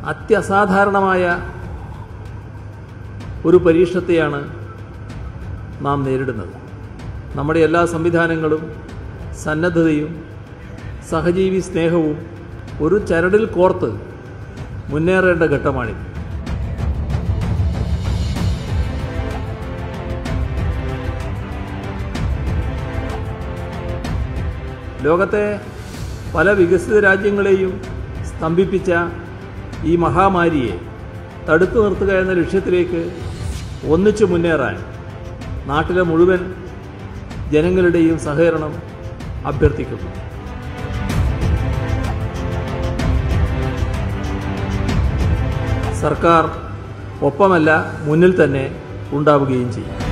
അത്യസാധാരണമായ ഒരു പരീക്ഷണത്തെയാണ് നാം നേരിടുന്നത് നമ്മുടെ എല്ലാ സംവിധാനങ്ങളും സന്നദ്ധതയും സഹജീവി സ്നേഹവും ഒരു ചരടിൽ കോർത്ത് മുന്നേറേണ്ട ഘട്ടമാണിത് ലോകത്തെ പല വികസിത രാജ്യങ്ങളെയും സ്തംഭിപ്പിച്ച ഈ മഹാമാരിയെ തടുത്തു നിർത്തുക എന്ന ലക്ഷ്യത്തിലേക്ക് ഒന്നിച്ചു മുന്നേറാൻ നാട്ടിലെ മുഴുവൻ ജനങ്ങളുടെയും സഹകരണം അഭ്യർത്ഥിക്കുന്നു സർക്കാർ ഒപ്പമല്ല മുന്നിൽ തന്നെ ഉണ്ടാവുകയും ചെയ്യും